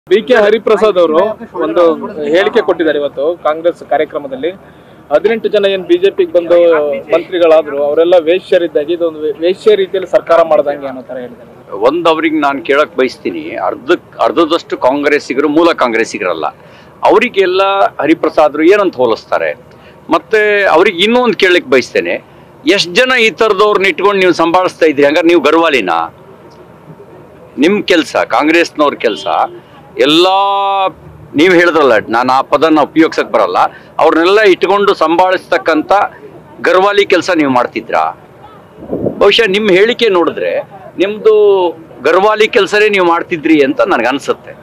B K Hariprasad ಅವರು ಒಂದು ಹೇಳಿಕೆ ಕೊಟ್ಟಿದ್ದಾರೆ ಇವತ್ತು ಕಾಂಗ್ರೆಸ್ ಕಾರ್ಯಕ್ರಮದಲ್ಲಿ ಹದಿನೆಂಟು ಜನ ಏನ್ ಬಿಜೆಪಿಗೆ ಬಂದು ಮಂತ್ರಿಗಳಾದ್ರು ಅವರೆಲ್ಲ ವೇಶ್ಯರಿದ್ದಾಗಿ ಇದೊಂದು ವೇ- ವೇಶ್ಯ ರೀತಿಯಲ್ಲಿ ಸರ್ಕಾರ ಮಾಡ್ದಂಗೆ ಅನ್ನೋ ತರ ಹೇಳಿದ್ದಾರೆ ಒಂದು ಅವ್ರಿಗೆ ನಾನು ಕೇಳಕ್ ಬಯಸ್ತೀನಿ ಅರ್ಧ ಅರ್ಧದಷ್ಟು ಕಾಂಗ್ರೆಸ್ಸಿಗರು ಮೂಲ ಕಾಂಗ್ರೆಸ್ಸಿಗರಲ್ಲ ಅವರಿಗೆಲ್ಲ ಹರಿಪ್ರಸಾದ್ರು ಏನಂತ ಹೋಲಿಸ್ತಾರೆ ಮತ್ತೆ ಅವ್ರಿಗೆ ಇನ್ನೂ ಒಂದು ಕೇಳಕ್ ಬಯಸ್ತೇನೆ ಎಷ್ಟು ಜನ ಈ ಥರದವ್ರನ್ನ ಇಟ್ಕೊಂಡು ನೀವು ಸಂಭಾಳಿಸ್ತಾ ಇದ್ರಿ ಹಂಗಾರೆ ನೀವು ಗರ್ವಾಲಿನಾ ನಿಮ್ಮ ಕೆಲಸ ಕಾಂಗ್ರೆಸ್ನವ್ರ ಕೆಲಸ ಎಲ್ಲ ನೀವು ಹೇಳಿದ್ರಲ್ಲ ನಾನು ಆ ಪದನ ಉಪಯೋಗಿಸಕ್ ಬರಲ್ಲ ಅವ್ರನ್ನೆಲ್ಲ ಇಟ್ಕೊಂಡು ಸಂಭಾಳಿಸ್ತಕ್ಕಂಥ ಗರ್ವಾಲಿ ಕೆಲಸ ನೀವು ಮಾಡ್ತಿದ್ರಾ ಬಹುಶಃ ನಿಮ್ಮ ಹೇಳಿಕೆ ನೋಡಿದ್ರೆ ನಿಮ್ಮದು ಗರ್ವಾಲಿ ಕೆಲಸನೇ ನೀವು ಮಾಡ್ತಿದ್ರಿ ಅಂತ ನನಗೆ ಅನ್ಸುತ್ತೆ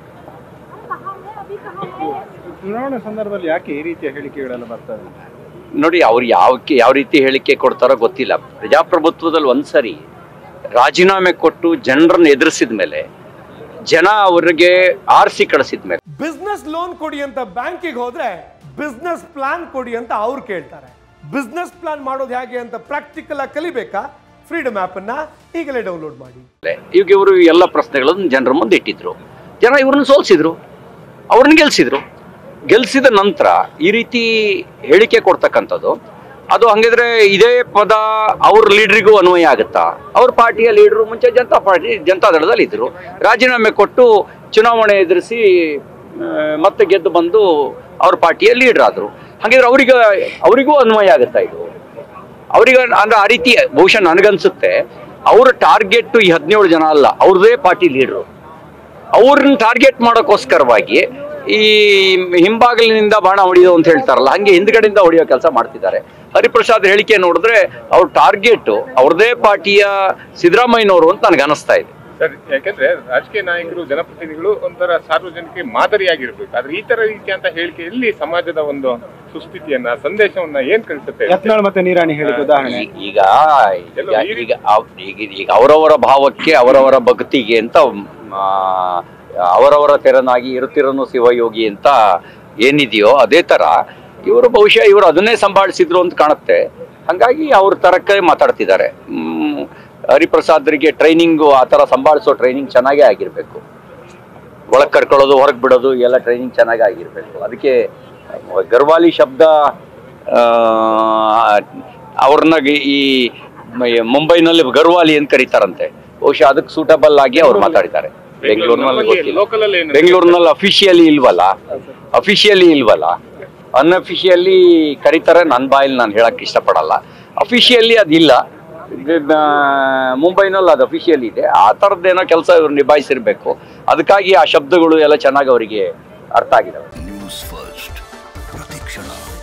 ಚುನಾವಣೆ ಸಂದರ್ಭದಲ್ಲಿ ಯಾಕೆ ಈ ರೀತಿಯ ಹೇಳಿಕೆಗಳೆಲ್ಲ ಬರ್ತದೆ ನೋಡಿ ಅವ್ರು ಯಾವಕ್ಕೆ ಯಾವ ರೀತಿ ಹೇಳಿಕೆ ಕೊಡ್ತಾರೋ ಗೊತ್ತಿಲ್ಲ ಪ್ರಜಾಪ್ರಭುತ್ವದಲ್ಲಿ ಒಂದ್ಸರಿ ರಾಜೀನಾಮೆ ಕೊಟ್ಟು ಜನರನ್ನ ಎದುರಿಸಿದ ಮೇಲೆ ಜನ ಅವರಿಗೆ ಆರಿಸಿ ಕಳಿಸಿದ ಮೇಲೆ ಬಿಸ್ನೆಸ್ ಲೋನ್ ಕೊಡಿ ಅಂತ ಬ್ಯಾಂಕಿಗೆ ಹೋದ್ರೆ ಬಿಸ್ನೆಸ್ ಪ್ಲಾನ್ ಕೊಡಿ ಅಂತ ಅವ್ರು ಕೇಳ್ತಾರೆ ಬಿಸ್ನೆಸ್ ಪ್ಲಾನ್ ಮಾಡೋದು ಹೇಗೆ ಅಂತ ಪ್ರಾಕ್ಟಿಕಲ್ ಆಗಿ ಕಲಿಬೇಕಾ ಫ್ರೀಡಮ್ ಆಪ್ ಅನ್ನ ಈಗಲೇ ಡೌನ್ಲೋಡ್ ಮಾಡಿ ಈಗ ಇವರು ಎಲ್ಲ ಪ್ರಶ್ನೆಗಳನ್ನು ಜನರ ಮುಂದೆ ಇಟ್ಟಿದ್ರು ಜನ ಇವ್ರನ್ನ ಸೋಲ್ಸಿದ್ರು ಅವ್ರನ್ನ ಗೆಲ್ಸಿದ್ರು ಗೆಲ್ಸಿದ ನಂತರ ಈ ರೀತಿ ಹೇಳಿಕೆ ಕೊಡ್ತಕ್ಕಂಥದ್ದು ಅದು ಹಂಗಿದ್ರೆ ಇದೇ ಪದ ಅವ್ರ ಲೀಡ್ರಿಗೂ ಅನ್ವಯ ಆಗುತ್ತಾ ಅವ್ರ ಪಾರ್ಟಿಯ ಲೀಡ್ರು ಮುಂಚೆ ಜನತಾ ಪಾರ್ಟಿ ಜನತಾದಳದಲ್ಲಿ ಇದ್ರು ರಾಜೀನಾಮೆ ಕೊಟ್ಟು ಚುನಾವಣೆ ಎದುರಿಸಿ ಆ, ಮತ್ತೆ ಗೆದ್ದು ಬಂದು ಅವ್ರ ಪಾರ್ಟಿಯ ಲೀಡರ್ ಆದ್ರು ಹಾಗಿದ್ರೆ ಅವರಿಗೆ ಅವರಿಗೂ ಅನ್ವಯ ಆಗುತ್ತಾ ಇದು ಅವ್ರಿಗೆ ಅಂದ್ರೆ ಆ ರೀತಿ ಬಹುಶಃ ನನಗನ್ಸುತ್ತೆ ಅವ್ರ ಟಾರ್ಗೆಟ್ ಈ ಹದಿನೇಳು ಜನ ಅಲ್ಲ ಅವ್ರದೇ ಪಾರ್ಟಿ ಲೀಡ್ರು ಅವ್ರನ್ನ ಟಾರ್ಗೆಟ್ ಮಾಡೋಕ್ಕೋಸ್ಕರವಾಗಿ ಈ ಹಿಂಬಾಗಿಲಿನಿಂದ ಬಾಣ ಹೊಡೆಯೋದು ಅಂತ ಹೇಳ್ತಾರಲ್ಲ ಹಂಗೆ ಹಿಂದ್ಗಡೆಯಿಂದ ಹೊಡೆಯೋ ಕೆಲಸ ಮಾಡ್ತಿದ್ದಾರೆ ಹರಿಪ್ರಸಾದ್ ಹೇಳಿಕೆ ನೋಡಿದ್ರೆ ಅವ್ರ ಟಾರ್ಗೆಟ್ ಅವ್ರದೇ ಪಾರ್ಟಿಯ ಸಿದ್ದರಾಮಯ್ಯನವರು ಅಂತ ನನಗೆ ಅನಿಸ್ತಾ ಇದೆ ಸರ್ ಯಾಕಂದ್ರೆ ರಾಜಕೀಯ ನಾಯಕರು ಜನಪ್ರತಿನಿಧಿಗಳು ಒಂಥರ ಸಾರ್ವಜನಿಕ ಮಾದರಿಯಾಗಿರ್ಬೇಕು ಆದ್ರೆ ಈ ತರ ರೀತಿಯಂತ ಹೇಳಿಕೆ ಎಲ್ಲಿ ಸಮಾಜದ ಒಂದು ಸುಸ್ಥಿತಿಯನ್ನ ಸಂದೇಶವನ್ನ ಏನ್ ಕಳಿಸುತ್ತೆ ಯತ್ನಾಳ್ ಮತ್ತೆ ನೀರಾಣಿ ಹೇಳಿದ ಉದಾಹರಣೆ ಈ- ಈಗ ಈಗ ಈಗ ಅವ್- ಈಗ ಈಗ ಅವರವರ ಭಾವಕ್ಕೆ ಅವರವರ ಭಕ್ತಿಗೆ ಅಂತ ಆ, ಅವರವರ ತೆರನಾಗಿ ಇರುತ್ತಿರನು ಶಿವಯೋಗಿ ಅಂತ ಏನಿದೆಯೋ ಅದೇ ತರ ಇವರು ಬಹುಶಃ ಇವರು ಅದನ್ನೇ ಸಂಭಾಳಿಸಿದ್ರು ಅಂತ ಕಾಣುತ್ತೆ ಹಂಗಾಗಿ ಅವ್ರ ತರಕ್ಕೆ ಮಾತಾಡ್ತಿದ್ದಾರೆ ಹ್ಮ್, ಹರಿಪ್ರಸಾದ್ರಿಗೆ ಟ್ರೈನಿಂಗು ಆ ಥರ ಸಂಭಾಳಿಸೋ ಟ್ರೈನಿಂಗ್ ಚೆನ್ನಾಗೇ ಆಗಿರಬೇಕು ಒಳಗೆ ಕರ್ಕೊಳ್ಳೋದು ಹೊರಗೆ ಬಿಡೋದು ಎಲ್ಲ ಟ್ರೈನಿಂಗ್ ಚೆನ್ನಾಗಿ ಆಗಿರಬೇಕು ಅದಕ್ಕೆ ಗರ್ವಾಲಿ ಶಬ್ದ ಆ, ಅವ್ರನ್ನ ಈ ಮ- ಮುಂಬೈನಲ್ಲಿ ಗರ್ವಾಲಿ ಅಂತ ಕರೀತಾರಂತೆ ಬಹುಶಃ ಅದಕ್ಕೆ ಸೂಟಬಲ್ ಆಗಿ ಅವ್ರು ಮಾತಾಡಿದ್ದಾರೆ ಬೆಂಗಳೂರಿನಲ್ಲಿ ಗೊತ್ತಿಲ್ಲ ಲೋಕಲ್ ಅಲ್ಲಿ ಏನು ಬೆಂಗಳೂರಿನಲ್ಲಿ ಅಫಿಷಿಯಲಿ ಇಲ್ವಲ್ಲ ಅಫಿಷಿಯಲಿ ಇಲ್ವಲ್ಲ ಅನ್ಅಫಿಷಿಯಲಿ ಕರೀತಾರೆ ನನ್ನ ಬಾಯಲ್ಲಿ ನಾನು ಹೇಳಕ್ ಇಷ್ಟಪಡಲ್ಲ ಅಫಿಷಿಯಲಿ ಅದಿಲ್ಲ ಇದು, ಆ, ಮುಂಬೈನಲ್ಲಿ ಅದು ಅಫಿಷಿಯಲ್ ಇದೆ ಆ ಥರದ್ದೇನೋ ಕೆಲಸ ಇವ್ರು ನಿಭಾಯಿಸಿರ್ಬೇಕು ಅದಕ್ಕಾಗಿ ಆ ಶಬ್ದಗಳು ಎಲ್ಲ ಚೆನ್ನಾಗಿ ಅವರಿಗೆ ಅರ್ಥ ಆಗಿದಾವೆ ನ್ಯೂಸ್ ಫಸ್ಟ್ ಪ್ರತಿಕ್ಷಣ